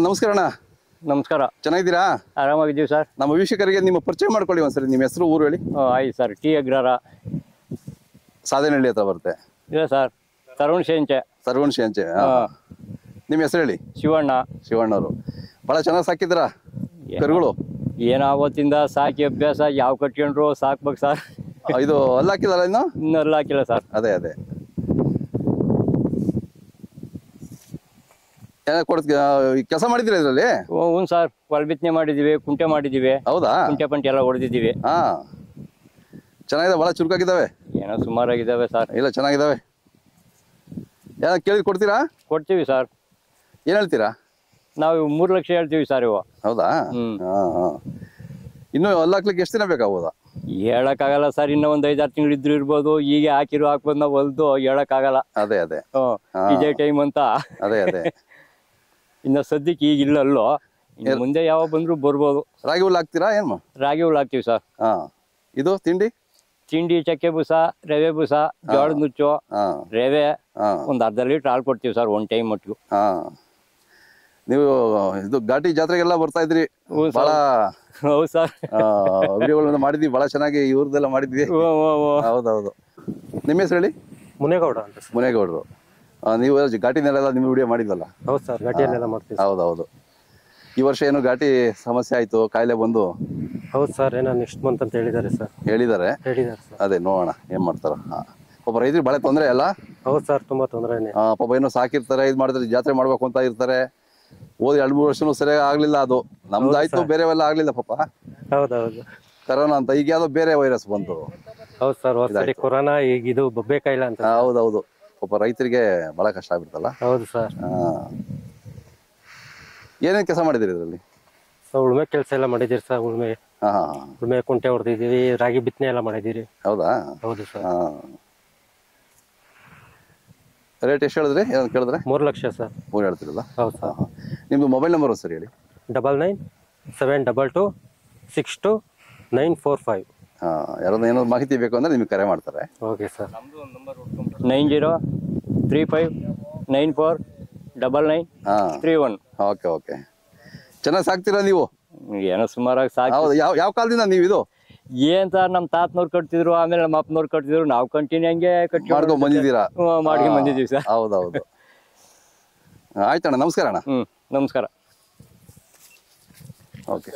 ನಮಸ್ಕಾರ ಅಣ್ಣ ನಮಸ್ಕಾರ ಚೆನ್ನಾಗಿದ್ದೀರಾ ಆರಾಮಾಗಿದ್ದೀವಿ ಸರ್ ನಮ್ಮ ವೀಕ್ಷಕರಿಗೆ ನಿಮ್ಮ ಪರಿಚಯ ಮಾಡ್ಕೊಳ್ಳಿ ಒಂದ್ಸರಿ ನಿಮ್ಮ ಹೆಸರು ಊರು ಹೇಳಿ ಆಯ್ತು ಸರ್ ಟಿ ಅಗ್ರಹಾರ ಸಾಧನಹಳ್ಳಿ ಹತ್ರ ಬರುತ್ತೆ ಇಲ್ಲ ಸರ್ ತರುಣ್ ಶೇಂಚೆ ಸರ್ವಣ್ ಶೇಂಚೆ ಹಾ. ನಿಮ್ಮ ಹೆಸರು ಹೇಳಿ ಶಿವಣ್ಣ ಶಿವಣ್ಣವರು ಭಾಳ ಚೆನ್ನಾಗಿ ಸಾಕಿದ್ದೀರಾ ಕರುಗಳು ಏನೋ ಅವತ್ತಿಂದ ಸಾಕಿ ಅಭ್ಯಾಸ ಯಾವ ಕಟ್ಕೊಂಡ್ರು ಸಾಕ್ಬೇಕು ಸರ್ ಆ, ಇದು ಅಲ್ಲ ಹಾಕಿದಲ್ಲ ಇನ್ನು ಇನ್ನೆಲ್ಲ ಹಾಕಿಲ್ಲ ಸರ್ ಅದೇ ಅದೇ ಕೊಡ್ತೀವಿ ಕೆಲಸ ಮಾಡಿದ್ದೀರಾ ಇದರಲ್ಲಿ ಹ್ಞೂ ಸರ್ ಹೊಲ ಬಿತ್ತನೆ ಮಾಡಿದ್ದೀವಿ ಕುಂಟೆ ಮಾಡಿದ್ದೀವಿ ಹೌದಾ ಕುಂಟೆ ಪಂಟೆ ಎಲ್ಲ ಹೊಡೆದಿದ್ದೀವಿ ಹಾ ಚೆನ್ನಾಗಿದೆ ಭಾಳ ಚುರುಕಾಗಿದ್ದಾವೆ ಏನೋ ಸುಮಾರಾಗಿದ್ದಾವೆ ಸರ್ ಇಲ್ಲ ಚೆನ್ನಾಗಿದ್ದಾವೆ ಏನೋ ಕೇಳಿ ಕೊಡ್ತೀರಾ ಕೊಡ್ತೀವಿ ಸರ್ ಏನು ಹೇಳ್ತೀರಾ ನಾವು ಮೂರು ಲಕ್ಷ ಹೇಳ್ತೀವಿ ಸರ್ ಇವು ಹೌದಾ ಹ್ಮ್. ಹಾ ಹಾ ಇನ್ನು ಅಲ್ಲ ಹಾಕ್ಲಿಕ್ಕೆ ಎಷ್ಟು ದಿನ ಬೇಕಾಗ್ಬೋದಾ ಹೇಳಕ್ಕಾಗಲ್ಲ ಸರ್ ಇನ್ನೂ ಒಂದು ಐದಾರು ತಿಂಗಳು ಇದ್ರು ಇರ್ಬೋದು ಈಗ ಹಾಕಿರೋ ಹಾಕ್ಬೋದು ನಾವು ಹೊಲ್ದು ಹೇಳಕ್ಕಾಗಲ್ಲ ಅದೇ ಅದೇ ಹ್ಞೂ ಹಾ. ಇದೇ ಟೈಮ್ ಅಂತ ಅದೇ ಅದೇ ಇನ್ನು ಸದ್ಯಕ್ಕೆ ಈಗ ಇಲ್ಲ ಅಲ್ಲೋ ಇನ್ನು ಮುಂದೆ ಯಾವಾಗ ಬಂದ್ರು ಬರ್ಬೋದು ರಾಗಿ ಹುಲ್ಲು ಹಾಕ್ತೀರಾ ಏನು ರಾಗಿ ಹುಲ್ ಹಾಕ್ತೀವಿ ಸರ್ ಹಾ ಇದು ತಿಂಡಿ ತಿಂಡಿ ಚಕ್ಕೆ ಬೂಸ ರವೆ ಬೂಸ ಜೋಳದ ನುಚ್ಚು ಹಾ ರವೆ ಹಾ ಒಂದು ಅರ್ಧ ಲೀಟ್ರ್ ಹಾಲು ಕೊಡ್ತೀವಿ ಸರ್ ಒನ್ ಟೈಮ್ ಮಟ್ಟಿಗೂ ಹಾ ನೀವು ಇದು ಘಾಟಿ ಜಾತ್ರೆಗೆಲ್ಲ ಬರ್ತಾ ಇದ್ರಿ ಹ್ಞೂ ಬಹಳ ಹೌದು ಸರ್ ವಿಡಿಯೋಗಳನ್ನ ಮಾಡಿದ್ವಿ ಬಹಳ ಚೆನ್ನಾಗಿ ಇವ್ರದ್ದೆಲ್ಲ ಮಾಡಿದ್ವಿ ಹ್ಞೂ ಹ್ಞೂ ಹ್ಞೂ ಹೌದೌದು ನಿಮ್ಮ ಹೆಸರು ಹೇಳಿ ಮುನೇಗೌಡ ಅಂತ ಸರ್ ಮುನೇಗೌಡರು ಆ, ನೀವು ಘಾಟಿನೆಲ್ಲ ನಿಮ್ಮ ವಿಡಿಯೋ ಮಾಡಿದ್ವಲ್ಲ ಹೌದು ಸರ್ ಗಟ್ಟಿಯಲ್ಲೆಲ್ಲ ಮಾಡ್ತೀವಿ ಸರ್. ಹೌದೌದು ಈ ವರ್ಷ ಏನು ಘಾಟಿ ಸಮಸ್ಯೆ ಆಯ್ತು ಕಾಯಿಲೆ ಬಂದು ಹೌದು ಸರ್ ಏನೋ ನೆಕ್ಸ್ಟ್ ಮಂತ್ ಅಂತ ಹೇಳಿದ್ದಾರೆ ಸರ್ ಹೇಳಿದ್ದಾರೆ ಹೇಳಿದ್ದಾರೆ ಸರ್ ಅದೇ ನೋಡೋಣ ಏನ್ ಮಾಡ್ತಾರ ಹಾ ಪಾಪ ರೈತರಿಗೆ ಭಾಳ ತೊಂದರೆ ಅಲ್ಲ ಹೌದು ಸರ್ ತುಂಬಾ ತೊಂದರೆನೆ ಆ, ಪಾಪ ಏನೋ ಸಾಕಿರ್ತಾರೆ ಇದು ಮಾಡಿದ್ರೆ ಜಾತ್ರೆ ಮಾಡ್ಬೇಕು ಅಂತ ಇರ್ತಾರೆ ಓದಿ ಎರಡು ಮೂರು ವರ್ಷನೂ ಸರಿಯಾಗಿ ಆಗ್ಲಿಲ್ಲ ಅದು ನಮ್ದಾಯ್ತು ಬೇರೆವೆಲ್ಲ ಆಗ್ಲಿಲ್ಲ ಪಾಪ ಹೌದೌದು ಕರೋನಾ ಅಂತ ಈಗ ಯಾವ್ದೋ ಬೇರೆ ವೈರಸ್ ಬಂತು ಹೌದು ಸರ್ ಹೊಸಡಿ ಕೊರೋನಾ ಈಗ ಇದು ಬೊಬ್ಬೆ ಕಾಯಿಲೆ ಅಂತ ಆ, ಹೌದೌದು ಪಾಪ ರೈತರಿಗೆ ಬಹಳ ಕಷ್ಟ ಆಗ್ಬಿಡ್ತಲ್ಲ ಹೌದು ಸರ್ ಹಾ ಏನೇನ್ ಕೆಲಸ ಮಾಡಿದಿರಿ ಇದರಲ್ಲಿ ಸೊ ಉಳುಮೆ ಕೆಲಸ ಎಲ್ಲ ಮಾಡಿದ್ದೀರಿ ಸರ್ ಉಳುಮೆ ಹಾ ಹಾ ಹಾ. ಉಳುಮೆ ಕುಂಟೆ ಹೊಡೆದಿದ್ದೀವಿ ರಾಗಿ ಬಿತ್ತನೆ ಎಲ್ಲ ಮಾಡಿದ್ದೀರಿ ಹೌದಾ ಹೌದು ಸರ್ ಹಾ ರೇಟ್ ಎಷ್ಟು ಹೇಳಿದ್ರಿ ಏನಂತ ಕೇಳಿದ್ರೆ ಮೂರು ಲಕ್ಷ ಸರ್ ಮೂರು ಹೇಳ್ತಿರಲ್ಲ ಹೌದು ಸರ್ ನಿಮ್ದು ಮೊಬೈಲ್ ನಂಬರ್ ಸರಿ ಹೇಳಿ double nine seven double two six two nine four five ಹಾ ಯಾರಾದ್ರೂ ಏನಾದ್ರು ಮಾಹಿತಿ ಬೇಕು ಅಂದ್ರೆ ನಿಮ್ಗೆ ಕರೆ ಮಾಡ್ತಾರೆ okay sir nine zero three five nine four double nine ಹಾ ತ್ರೀ ಒನ್ ಓಕೆ ಓಕೆ ಚೆನ್ನಾಗಿ ಸಾಕ್ತೀರಾ ನೀವು ಏನೋ ಸುಮಾರಾಗಿ ಸಾಕು ಹೌದು ಯಾವ ಯಾವ ಕಾಲದಿಂದ ನೀವು ಇದು ಏನ್ ಸರ್ ನಮ್ಮ ತಾತನವ್ರು ಕಟ್ತಿದ್ರು ಆಮೇಲೆ ನಮ್ಮ ಅಪ್ಪನವ್ರು ಕಟ್ತಿದ್ರು ನಾವು ಕಂಟಿನ್ಯೂ ಹಂಗೆ ಕಟ್ಟಿ ಮಾಡ್ಕೊಂಡ್ ಬಂದಿದ್ದೀರಾ ಮಾಡ್ಕೊಂಡ್ ಬಂದಿದ್ದೀವಿ ಸರ್ ಹೌದೌದು ಆಯ್ತಣ್ಣ ನಮಸ್ಕಾರ ಅಣ್ಣ ಹ್ಮ್ ನಮಸ್ಕಾರ ಓಕೆ